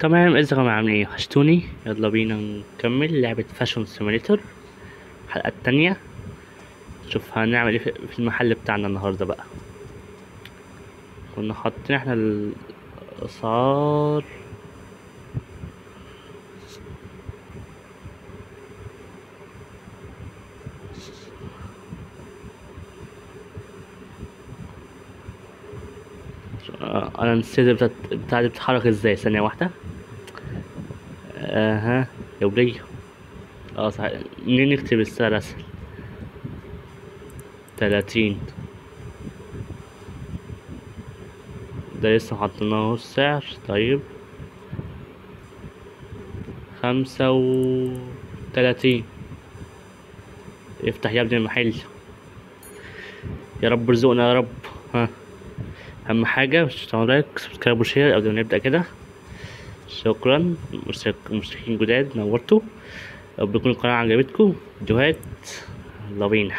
تمام ازيكم عاملين ايه وحشتوني يلا بينا نكمل لعبة فاشون سيموليتور الحلقة التانية نشوف هنعمل ايه في في المحل بتاعنا النهاردة بقى كنا حاطين احنا الاسعار آه، انا نسيت بتاعت بتاعتي بتتحرك ازاي ثانية واحدة اها يا ولية اه صحيح منين نكتب السعر اسهل تلاتين ده لسه محطناهوش السعر طيب خمسة وتلاتين افتح يا ابني المحل يا رب ارزقنا يا رب ها اهم حاجة مش تعملوا لايك سبسكرايب وشير قبل ما نبدأ كده شكرا مشترك مشتركين جداد نورتوا رب يكون القناة عجبتكم فيديوهات يلا بينا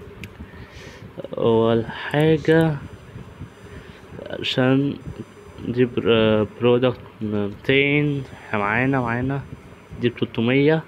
أول حاجة عشان دي برودكت ميتين احنا معانا معانا دي بتلتمية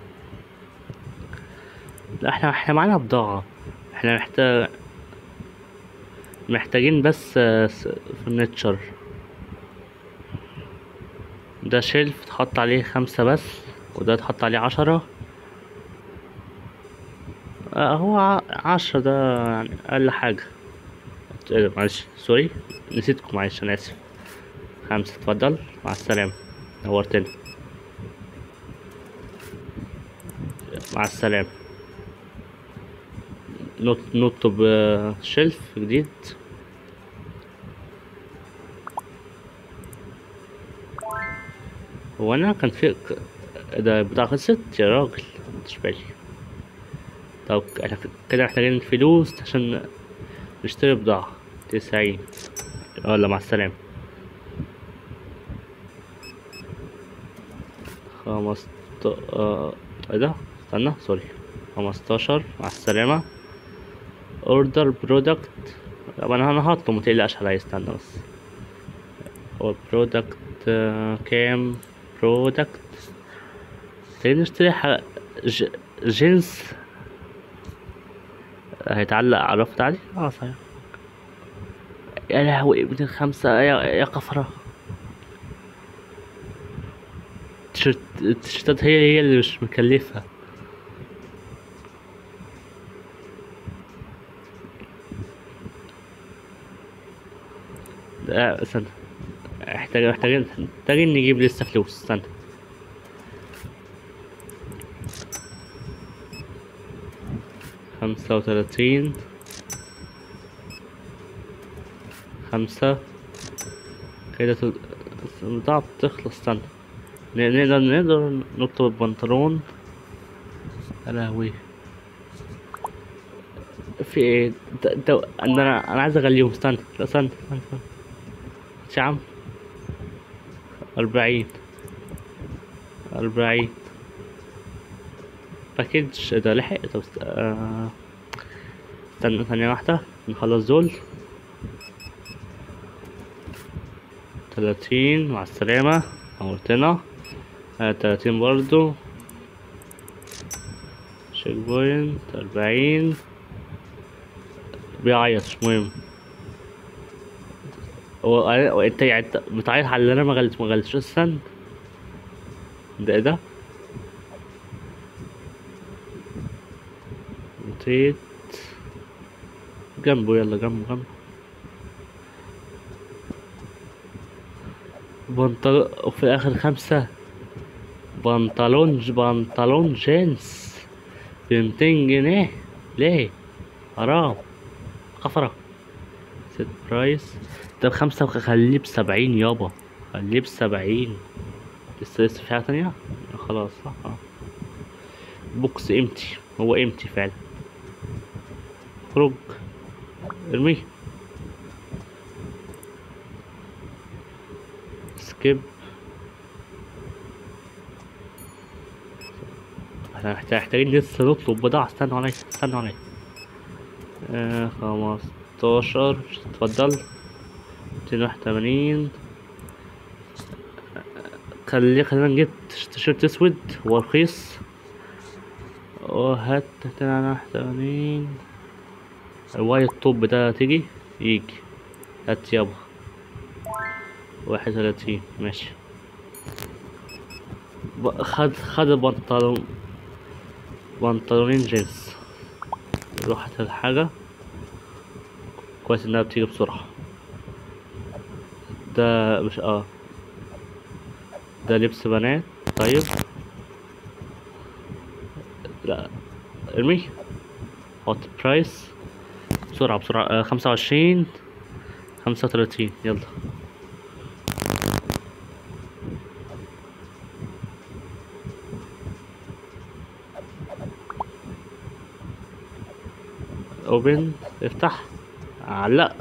لا احنا احنا معانا بضاعة احنا محتاج محتاجين بس فرنتشر ده شيلف تحط عليه خمسة بس وده تحط عليه عشرة آه هو ع- عشرة ده يعني أقل حاجة إيه ده، معلش سوري نسيتكم معلش أنا آسف خمسة اتفضل مع السلامة نورتني مع السلامة نط نطلب آه، شيلف جديد هو انا كان في ك- ده بتاع خلصت يا راجل مش بالي طب احنا ك- كده محتاجين فلوس عشان نشتري بضاعة تسعين يلا مع السلامة خمسة اه ايه ده استنى سوري خمستاشر مع السلامة اوردر برودكت طب انا انا هطلب متقلقش عليا استنى بس هو برودكت كام برودكت تيجي نشتري ح- ج... جنس هيتعلق على الرف عادي اه صحيح يا لهوي ابن الخمسة يا يا قفرة التيشيرت التيشيرتات هي هي اللي مش مكلفة لا استنى محتاج محتاجين محتاجين نجيب لسه فلوس استنى خمسة وثلاثين خمسة كده تل- البضاعة بتخلص استنى ن- نقدر نقدر نطلب بنطلون يا لهوي في ايه ده ده انا انا عايز اغليهم استنى لا استنى استنى استنى يا عم أربعين أربعين باكج ده لحق طب است- آه، استنى ثانية واحدة نخلص دول تلاتين مع السلامة نورتنا آه، تلاتين برضو شيك بوينت أربعين بيعيط مش مهم هو هو انت يعني انت بتعيط على اللي انا ما غلط ما غلطش استنى ده ايه ده نطيت جنبه يلا جنبه جنبه بنطلون وفي الاخر خمسة بنطلون بنطلون جينز بمتين جنيه ليه حرام خفرة ست برايس ده بخمسة وخليه بسبعين يابا خليه بسبعين لسه لسه في حاجة تانية خلاص صح اه بوكس امتي هو امتي فعلا خرج ارميه سكيب احنا محتاج- محتاجين لسه نطلب بضاعة استنوا عليا استنوا عليا آه خمستاشر اتفضل ميتين واحد وتمانين خلي خلينا نجيب تيش- تيشيرت اسود هو رخيص وهات تلاتة وتمانين الوايت توب ده تيجي يجي هات يابا واحد وتلاتين ماشي ب- خد خد البنطلون بنطلونين جينز روح هات الحاجة كويس انها بتيجي بسرعة ده مش اه ده لبس بنات طيب لا ارمي حط برايس بسرعة بسرعة آه خمسة وعشرين خمسة وتلاتين يلا اوبن افتح علق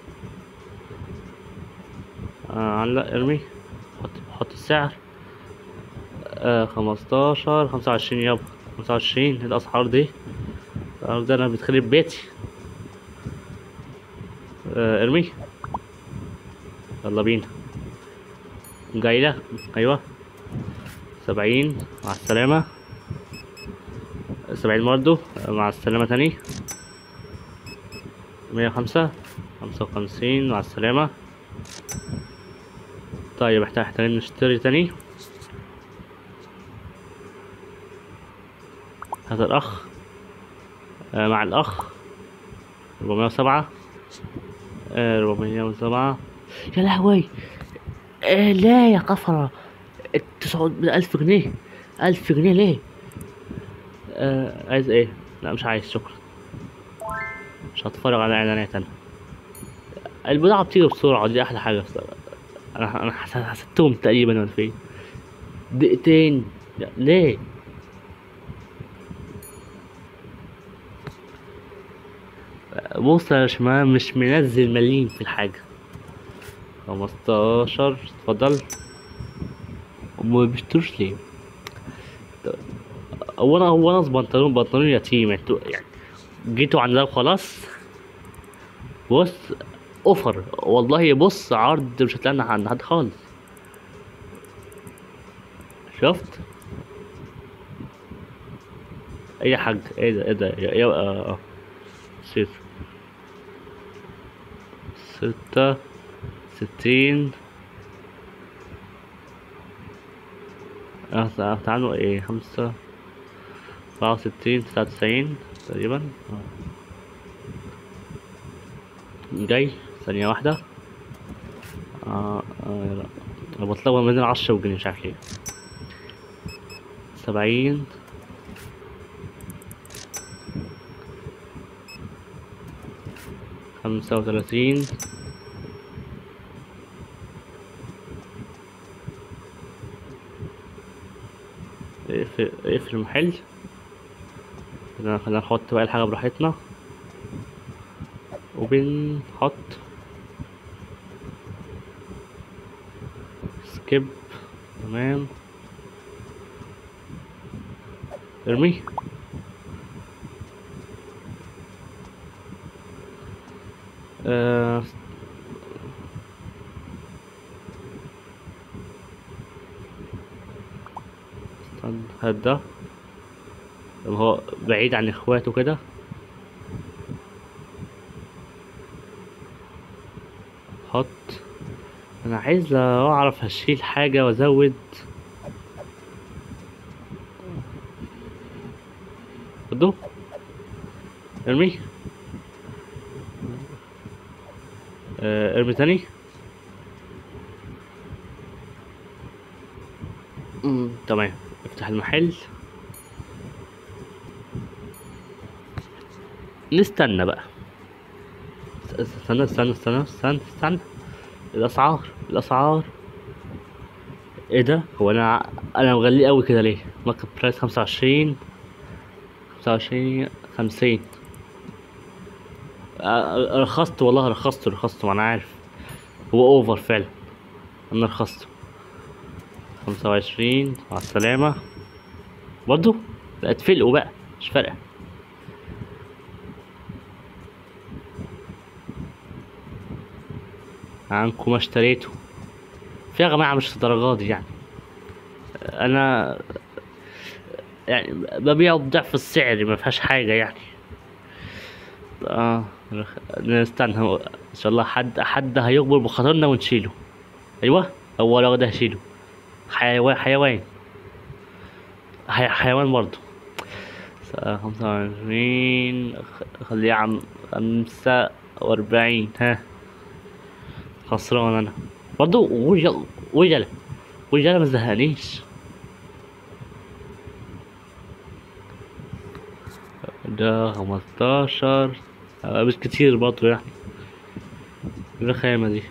آه علق ارمي حط حط السعر آه خمستاشر خمسة وعشرين يابا خمسة وعشرين إيه الأسعار دي الأسعار دي أنا بتخرب بيتي آه ارمي يلا بينا جايلة أيوة سبعين مع السلامة سبعين برضو آه، مع السلامة تاني مية خمسة خمسة وخمسين مع السلامة طيب احنا محتاجين نشتري تاني هذا الأخ آه مع الأخ ربعمية وسبعة آه ربعمية وسبعة يا لهوي آه لا يا قفرة تسعود ألف جنيه ألف جنيه ليه آه عايز ايه لا مش عايز شكرا مش هتفرج على اعلانات انا البضاعة بتيجي بسرعة دي احلى حاجة بصراحة. انا انا حس- حسبتهم تقريبا ولا فين دقيقتين لا، ليه بص يا شمال مش منزل مليم في الحاجة خمستاشر اتفضل وما بيشتروش ليه هو انا هو انا بنطلون بنطلون يتيم انتوا يعني جيتوا عند ده وخلاص بص اوفر والله بص عرض مش هتلاقي عند حد خالص شفت ايه يا حاج ايه ده ايه ده يا يا اه اه نسيت ستة ستين اه تعالوا ايه خمسة أربعة وستين تسعة وتسعين تقريبا آه. جاي ثانية واحدة آه آه لا أنا بطلبها من عشرة وجنيه مش عارف ليه سبعين خمسة وثلاثين اقفل اقفل المحل خلينا خلينا نحط بقى الحاجة براحتنا وبنحط سكيب تمام ارمي آه استنى هات ده لما هو بعيد عن اخواته كده حط انا عايز اعرف هشيل حاجة وازود خدوا ارمي آه، ارمي تاني مم، تمام افتح المحل نستنى بقى استنى استنى استنى استنى استنى الاسعار الاسعار ايه ده هو انا انا مغلي قوي كده ليه ماركت برايس خمسة وعشرين خمسة وعشرين خمسين آه، رخصت والله رخصت رخصت ما انا عارف هو اوفر فعلا انا رخصت خمسة وعشرين مع السلامة برضو لا اتفلقوا بقى مش فارقة عنكم ما اشتريته في يا جماعة مش الدرجات دي يعني انا يعني ببيعه بضعف السعر ما فيهاش حاجة يعني اه نستنى هو- ان شاء الله حد حد هيكبر بخاطرنا ونشيله ايوه هو لو ده هشيله حيوان حيوان حي... حيوان برضه خمسة وعشرين خليه عم خمسة وأربعين ها خسران أنا برضه وجل وجلة وجلة ما تزهقنيش ده خمستاشر آه، مش كتير برضه يعني الرخامة دي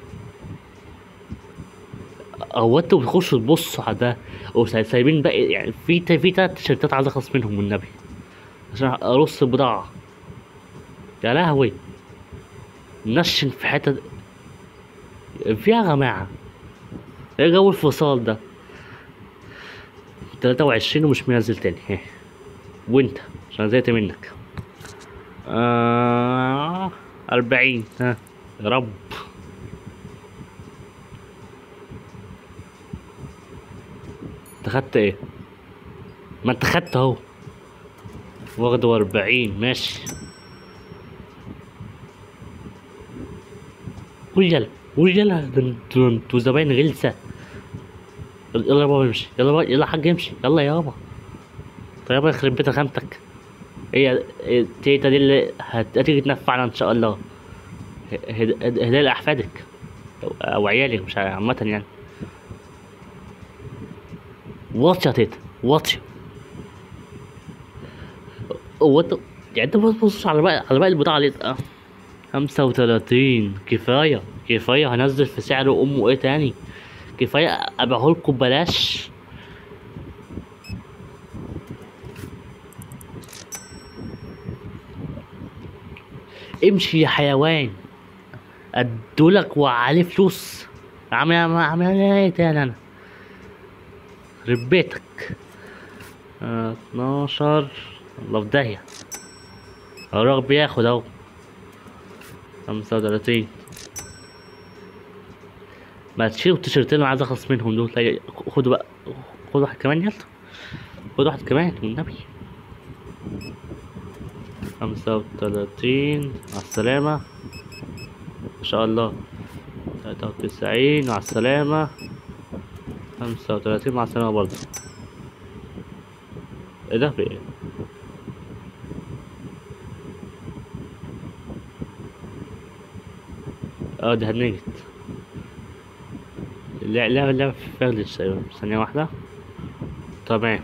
هو انتوا بتخشوا تبصوا على ده وسايبين باقي يعني في تا- في تلات تيشيرتات عايز اخلص منهم والنبي عشان ارص البضاعة يا لهوي نشن في حتة فيها جماعة ايه جو الفصال ده تلاتة وعشرين ومش منزل تاني هيه. وانت عشان زهقت منك آه أربعين ها يا رب انت خدت ايه ما انت خدت اهو واخده أربعين ماشي قول يلا قول يلا ده انتوا انتوا زباين غلسة يلا يابا امشي يلا بقى يلا يا حاج امشي يلا يابا طيب يابا يخرب بيت خامتك هي هي تيتا دي اللي هت- هتيجي تنفعنا ان شاء الله ه- هد- هدايا لأحفادك أو- او عيالك مش عامة يعني واطي يا تيتا واطي هو انت يعني انت ما تبصش على باقي على باقي البضاعة ليه اه خمسة وتلاتين كفاية كفاية هنزل في سعر أمه ايه تاني كفاية أبيعهولكوا ببلاش امشي يا حيوان ادولك وعليه فلوس عامل عامل ايه تاني انا خرب بيتك آه، اتناشر الله في داهية الراجل بياخد اهو خمسة وتلاتين ما تشيلوا التيشيرتين اللي عايز اخلص منهم دول لا، خدوا بقى خد واحد كمان يلا خد واحد كمان والنبي خمسة وتلاتين مع السلامة ما شاء الله تلاتة وتسعين مع السلامة خمسة وتلاتين مع السلامة برضه ايه ده في ايه؟ اه ده هنجت لا لا لا فردش تقريبا ثانية واحدة تمام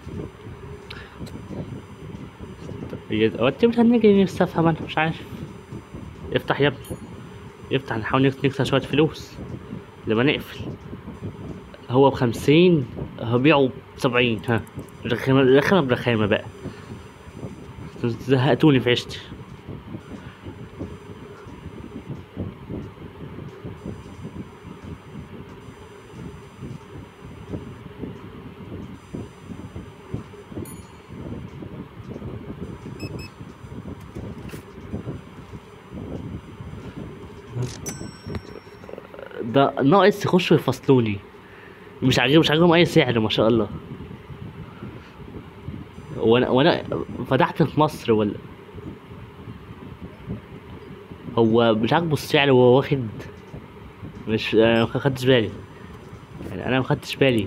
هو انت بتهنجي نفسي افهم انا مش عارف افتح يا ابني افتح نحاول نكس- نكسب شوية فلوس لما نقفل هو بخمسين هبيعه بسبعين ها رخامة رخامة برخامة بقى زهقتوني في عيشتي ده ناقص يخشوا يفصلوني مش عاجبهم مش عاجبهم اي سعر ما شاء الله وانا وانا فتحت في مصر ولا هو مش عاجبه السعر وهو واخد مش انا ما خدتش بالي يعني انا ما خدتش بالي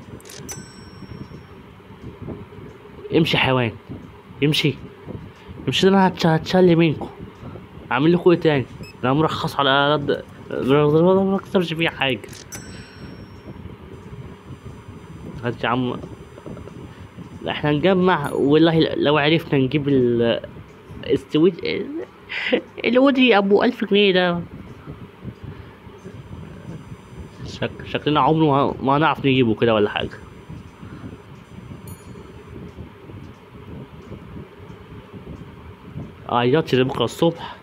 امشي حيوان امشي امشي ده انا هتش- هتشلي منكم اعمل لكم ايه تاني انا مرخص على رد ما اكسبش فيه حاجه هات يا عم لا احنا نجمع والله لو عرفنا نجيب ال السويد الودي ابو الف جنيه ده شك... شكلنا عمره ما, ما نعرف نجيبه كده ولا حاجه عيطت لبكره الصبح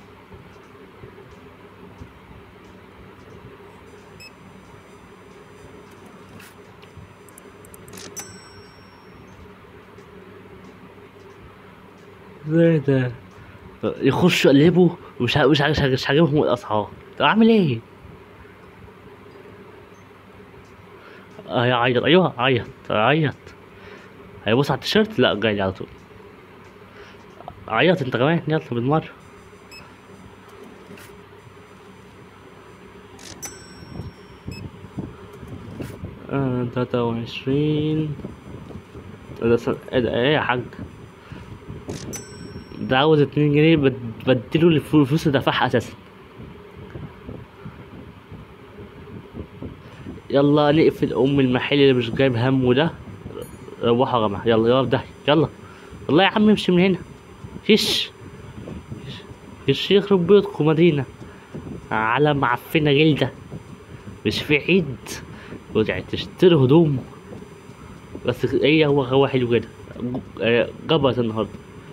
ازاي ده يخشوا يقلبوا ومش ع- مش ع- مش عاجبهم الاسعار طب اعمل ايه هيعيط ايوه عيط عيط هيبص على التيشيرت لا جاي لي على طول عيط انت كمان يلا بالمرة آه، تلاتة وعشرين ده سن... ايه ده ايه يا حاج ده عاوز اتنين جنيه بد- بديله الفلو- الفلوس اللي دفعها اساسا يلا نقفل ام المحل اللي مش جايب همه ده روحوا يا جماعه يلا يلا في داهيه يلا والله يا عم امشي من هنا فيش فيش يخرب بيتكم مدينه على معفنه جلده مش في عيد ورجعت تشتري هدوم بس ايه هو هو حلو كده ج- آه، جبرت النهارده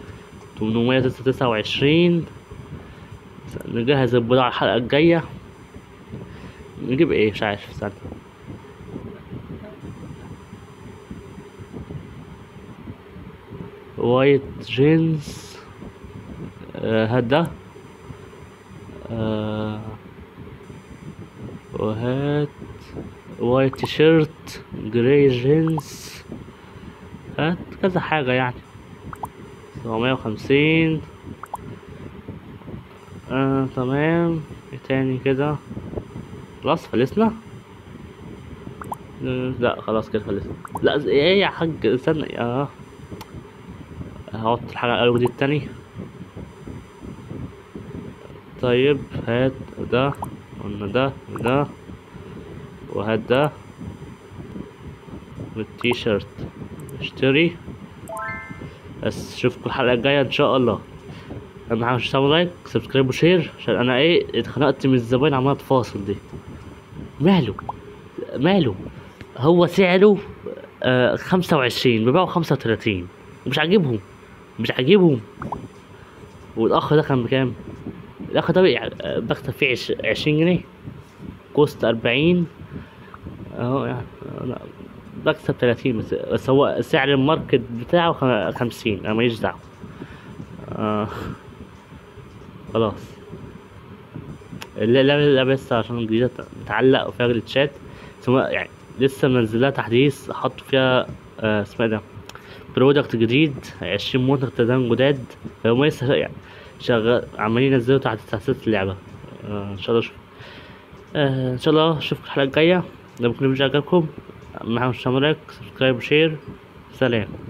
829 نجهز البضاعة الحلقة الجاية نجيب ايه مش عارف استنى وايت جينز آه هات ده آه وهات وايت تيشيرت جراي جينز هات كذا حاجة يعني سبعمية وخمسين آه تمام ايه تاني كده خلاص فلسنا آه، لا خلاص كده فلسنا لا ز- ايه يا حاج استنى اه هحط الحاجة الأول دي التاني طيب هات ده قلنا ده ده وهات ده والتيشيرت اشتري بس اشوفكم الحلقة الجاية ان شاء الله اهم حاجة مش تعملوا لايك سبسكرايب وشير عشان انا ايه اتخنقت من الزباين عمالة تفاصل دي ماله ماله هو سعره آه خمسة وعشرين بيبيعوا خمسة وتلاتين مش عاجبهم مش عاجبهم والاخ ده كان بكام الاخ ده بيع- آه، بكسب فيه عش- عشرين جنيه كوست أربعين اهو يعني أنا بكسب تلاتين بس, بس هو سعر الماركت بتاعه خ- خمسين انا ماليش دعوة آه خلاص اللعبة اللعبة لسه عشان جديدة متعلق وفيها جلتشات ثم يعني لسه منزلها تحديث حطوا فيها آه اسمها إيه ده برودكت جديد عشرين منتج تدعيم جداد فهم لسه يعني شغال عمالين ينزلوا تحت تحديثات اللعبة آه ان شاء الله شوف آه ان شاء الله اشوفكم الحلقة الجاية لو كان الفيديو عجبكم معاكم اشتراك سبسكرايب وشير سلام